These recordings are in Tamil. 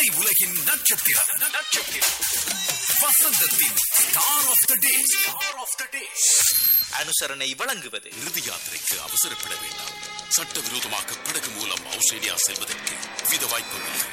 திரை உலகின் நட்சத்திரம் நட்சத்திரம் வசந்தத்தின் star of the day star of the day அனுசரணை வழங்குவது இறுதி யாத்திரைக்கு அவசரப்பட வேண்டாம் சட்டவிரோதமாக படகு மூலம் ஆஸ்திரேலியா செல்வதற்கு வித வாய்ப்புகள்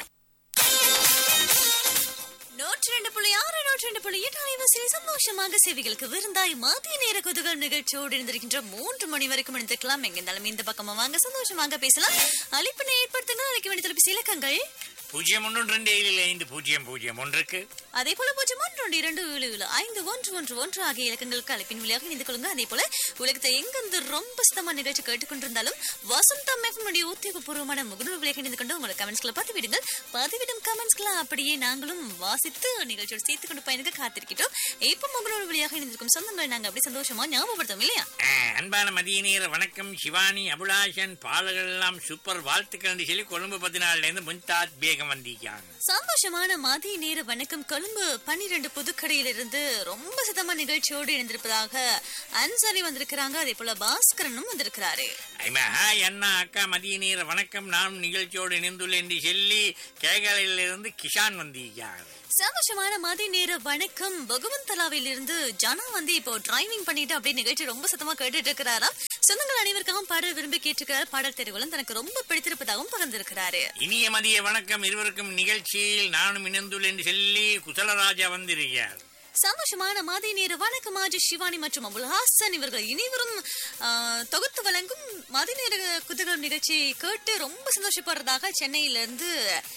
நூற்றி ரெண்டு புள்ளி ஆறு நூற்றி ரெண்டு புள்ளி எட்டு அலைவரிசையில் சந்தோஷமாக சேவைகளுக்கு விருந்தாய் மதிய நேர குதுகள் நிகழ்ச்சியோடு இருந்திருக்கின்ற மூன்று மணி வரைக்கும் இருந்திருக்கலாம் எங்க இருந்தாலும் இந்த பக்கமா வாங்க சந்தோஷமாக பேசலாம் அழைப்பினை ஏற்படுத்துங்க அழைக்க வேண்டிய தொலைபேசி இலக்கங்கள் பூஜ்ஜியம் ஒன்று ரெண்டு ஏழில் ஐந்து பூஜ்ஜியம் பூஜ்ஜியம் ஒன்றுக்கு அதே போல பூஜ்ஜியம் ஒன்று ஒன்று இரண்டு ஏழு ஏழு ஐந்து ஒன்று ஒன்று ஒன்று ஆகிய இலக்கங்களுக்கு அழைப்பின் வழியாக இணைந்து கொள்ளுங்க அதே போல உலகத்தை எங்கிருந்து ரொம்ப சுத்தமா நிகழ்ச்சி கேட்டுக்கொண்டிருந்தாலும் வசந்தம் எஃப்னுடைய உத்தியோகபூர்வமான முகநூல் விலையாக இணைந்து கொண்டு உங்களோட கமெண்ட்ஸ்களை பதிவிடுங்கள் பதிவிடும் கமெண்ட்ஸ்களை அப்படியே நாங்களும் வாசித்து நிகழ்ச்சியோடு சேர்த்து கொண்டு பயணிக்க காத்திருக்கிறோம் இப்ப முகநூல் வழியாக இணைந்திருக்கும் சொந்தங்கள் நாங்க அப்படி சந்தோஷமா ஞாபகப்படுத்தோம் இல்லையா ஆ, அன்பான மதிய நேர வணக்கம் சிவானி அபுலாசன் பாலகர் எல்லாம் சூப்பர் வாழ்த்துக்கள் சொல்லி கொழும்பு பதினாலுல இருந்து முன்தாஜ் பேகம் வந்திருக்காங்க சந்தோஷமான மதிய நேர வணக்கம் கொழும்பு பன்னிரண்டு புதுக்கடையிலிருந்து ரொம்ப சத்தமா நிகழ்ச்சியோடு இணைந்திருப்பதாக அன்சாரி வந்திருக்கிறாங்க அதே போல பாஸ்கரனும் வந்திருக்கிறாரு ஐமா ஹாய் அண்ணா அக்கா மதிய நேர வணக்கம் நான் நிகழ்ச்சியோடு இணைந்துள்ளேன் என்று சொல்லி கேகலையிலிருந்து கிஷான் வந்திருக்காங்க சந்தோஷமான மதிய நேர வணக்கம் பகவந்தலாவில் இருந்து ஜனா வந்து இப்போ டிரைவிங் பண்ணிட்டு அப்படியே நிகழ்ச்சி ரொம்ப சத்தமா கேட்டுட்டு இருக்கிறாராம் சொந்தங்கள் அனைவருக்காகவும் பாடல் விரும்பி கேட்டிருக்கிறார் பாடல் தெரிவுகளும் தனக்கு ரொம்ப பிடித்திருப்பதாகவும் பகிர்ந்திருக்கிறாரு இனிய மதிய வணக்கம் இருவருக்கும் நிகழ்ச்சியில் நானும் இணைந்துள்ளேன் என்று சொல்லி குசலராஜா வந்திருக்கார் சந்தோஷமான மதிய நேர வணக்கம் ஆஜி சிவானி மற்றும் அபுல் ஹாசன் இவர்கள் இனிவரும் ஆ, தொகுத்து வழங்கும் மதிய நேர குதுகல் நிகழ்ச்சி கேட்டு ரொம்ப சந்தோஷப்படுறதாக சென்னையில இருந்து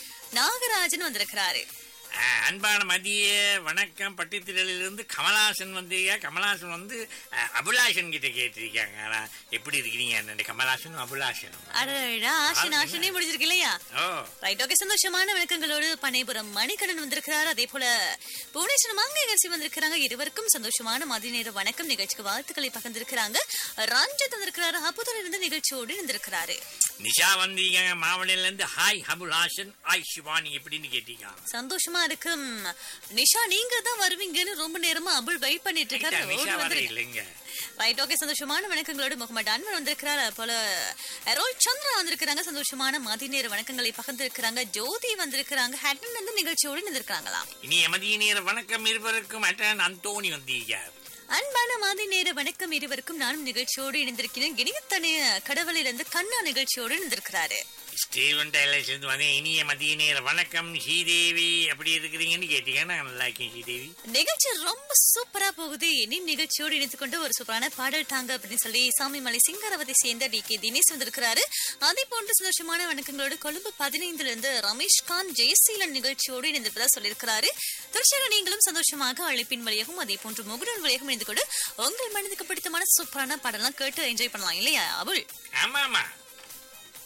நாகராஜன் வந்திருக்கிறாரு ஆ, அன்பான மதிய வணக்கம் பட்டித்திரலிலிருந்து கமலாசன் வந்து கமலாசன் வந்து அ, அபுலாசன் கிட்ட கேட்டிருக்காங்க ஆனா, எப்படி இருக்கிறீங்க அண்ணன் கமலாசனும் அபுலாசனும் அடடா ஆஷன் ஆஷனே முடிஞ்சிருக்கு இல்லையா ஓ ரைட் ஓகே சந்தோஷமான வணக்கங்களோடு பனைபுரம் மணிகண்டன் வந்திருக்கிறார் அதே போல புவனேஸ்வரம் மங்கை கட்சி வந்திருக்கிறாங்க இருவருக்கும் சந்தோஷமான மதிய நேர வணக்கம் நிகழ்ச்சிக்கு வாழ்த்துக்களை பகிர்ந்திருக்கிறாங்க ரஞ்சித் வந்திருக்கிறாரு அப்புதல் இருந்து நிகழ்ச்சியோடு இருந்திருக்கிறாரு நிஷா வந்திருக்காங்க மாவட்டம்ல இருந்து ஹாய் அபுலாசன் ஹாய் சிவானி எப்படின்னு கேட்டிருக்காங்க சந்தோஷமா இருக்கும் நிஷா நீங்க தான் வருவீங்கன்னு ரொம்ப நேரமா அபுல் வெயிட் பண்ணிட்டு இருக்காரு நிஷா ஓடி வர வந்துருங்க இல்லைங்க ரைட் ஓகே சந்தோஷமான வணக்கங்களோடு முகமது அன்வர் வந்திருக்கிறார் அது போல அரோல் சந்திரா வந்திருக்கிறாங்க சந்தோஷமான மதிய நேர வணக்கங்களை பகிர்ந்திருக்கிறாங்க ஜோதி வந்திருக்கிறாங்க ஹட்டன் வந்து நிகழ்ச்சியோடு இருந்திருக்காங்களாம் இனி மதிய நேர வணக்கம் இருவருக்கும் அட்டன் அந்தோணி வந்திருக்கார் அன்பான மாதி நேர வணக்கம் இருவருக்கும் நானும் நிகழ்ச்சியோடு இணைந்திருக்கிறேன் இணையத்தனைய கடவுளிலிருந்து கண்ணா நிகழ்ச்சியோடு இருந்திருக்கிறாரு ஸ்டீவன் டைலர்ஸ் இருந்து வந்து இனிய மதிய நேர வணக்கம் ஸ்ரீதேவி எப்படி இருக்கிறீங்கன்னு கேட்டீங்க நான் நல்லா இருக்கேன் ஸ்ரீதேவி நிகழ்ச்சி ரொம்ப சூப்பரா போகுது இனி நிகழ்ச்சியோடு இணைத்துக் கொண்டு ஒரு சூப்பரான பாடல் தாங்க அப்படின்னு சொல்லி சாமிமலை சிங்காரவத்தை சேர்ந்த டி கே தினேஷ் வந்திருக்கிறாரு அதே போன்று சந்தோஷமான வணக்கங்களோடு கொழும்பு பதினைந்துல இருந்து ரமேஷ்காந்த் ஜெயசீலன் நிகழ்ச்சியோடு இணைந்திருப்பதா சொல்லியிருக்கிறாரு தொடர்ச்சியாக நீங்களும் சந்தோஷமாக அழைப்பின் வழியாகவும் அதே போன்று முகுடன் வழியாகவும் இணைந்து கொண்டு உங்கள் மனதுக்கு பிடித்தமான சூப்பரான பாடலாம் கேட்டு என்ஜாய் பண்ணலாம் இல்லையா அபுல் ஆமா ஆமா